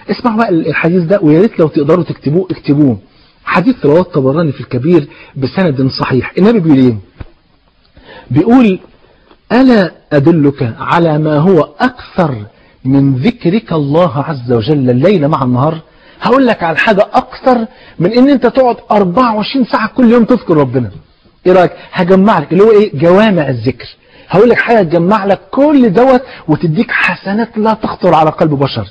اسمعوا بقى الحديث ده ويا ريت لو تقدروا تكتبوه اكتبوه حديث رواه الطبراني في الكبير بسند صحيح النبي بيقول ايه بيقول ألا أدلك على ما هو أكثر من ذكرك الله عز وجل الليل مع النهار هقول لك على حاجة أكثر من إن أنت تقعد 24 ساعة كل يوم تذكر ربنا إيه رأيك هجمع لك اللي هو إيه جوامع الذكر هقول لك حاجة تجمع لك كل دوت وتديك حسنات لا تخطر على قلب بشر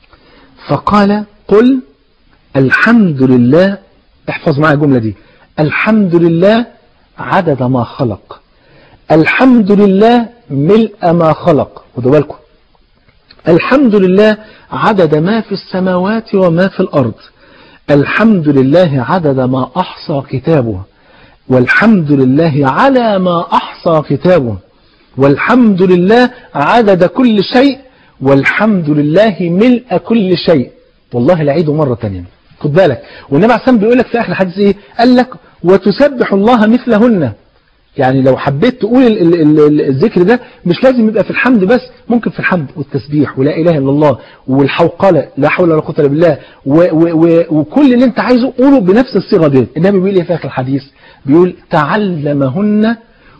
فقال قل الحمد لله احفظ معايا الجملة دي الحمد لله عدد ما خلق الحمد لله ملء ما خلق خدوا بالكم الحمد لله عدد ما في السماوات وما في الأرض الحمد لله عدد ما أحصى كتابه والحمد لله على ما أحصى كتابه والحمد لله عدد كل شيء والحمد لله ملء كل شيء والله العيد مرة تانية خد بالك والنبي عليه الصلاة بيقول لك في آخر الحديث إيه قال لك وتسبح الله مثلهن يعني لو حبيت تقول ال ال ال الذكر ده مش لازم يبقى في الحمد بس ممكن في الحمد والتسبيح ولا إله إلا الله والحوقلة لا حول ولا قوة إلا بالله و و و وكل اللي انت عايزه قوله بنفس الصيغة دي النبي بيقول ايه في آخر الحديث بيقول تعلمهن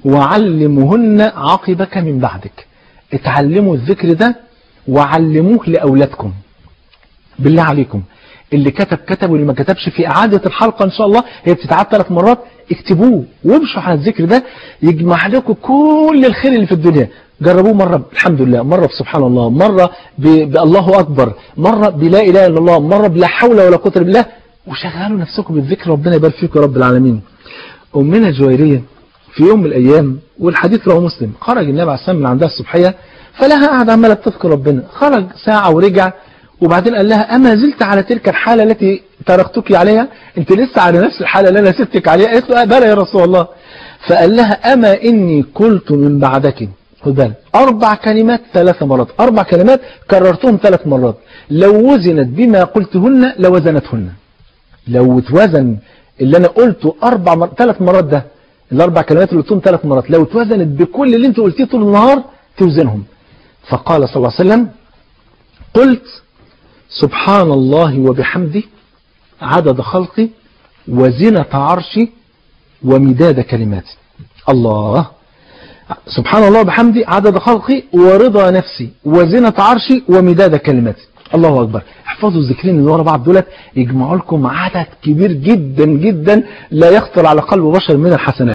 وعلمهن عقبك من بعدك اتعلموا الذكر ده وعلموه لأولادكم بالله عليكم اللي كتب كتب واللي ما كتبش في إعادة الحلقة إن شاء الله هي بتتعاد ثلاث مرات اكتبوه وامشوا على الذكر ده يجمع لكم كل الخير اللي في الدنيا جربوه مرة الحمد لله مرة بسبحان الله مرة بالله أكبر مرة بلا إله إلا الله مرة بلا حول ولا قوة إلا بالله وشغلوا نفسكم بالذكر ربنا يبارك فيكم يا رب العالمين أمنا الجويرية في يوم من الأيام والحديث رواه مسلم خرج النبي عليه السلام من عندها الصبحية فلها قاعدة عمالة بتذكر ربنا خرج ساعة ورجع وبعدين قال لها أما زلت على تلك الحالة التي تركتك عليها أنت لسه على نفس الحالة اللي أنا سبتك عليها قالت له بلى يا رسول الله فقال لها أما إني قلت من بعدك خد بالك أربع كلمات ثلاث مرات أربع كلمات كررتهم ثلاث مرات لو وزنت بما قلتهن لوزنتهن لو اتوزن اللي أنا قلته أربع مر... ثلاث مرات ده الأربع كلمات اللي قلتهم ثلاث مرات لو اتوزنت بكل اللي أنت قلتيه طول النهار توزنهم فقال صلى الله عليه وسلم قلت سبحان الله وبحمده عدد خلقي وزنة عرشي ومداد كلماتي الله سبحان الله وبحمده عدد خلقي ورضا نفسي وزنة عرشي ومداد كلماتي الله أكبر احفظوا الذكرين اللي ورا بعض دولت يجمعوا لكم عدد كبير جدا جدا لا يخطر على قلب بشر من الحسنات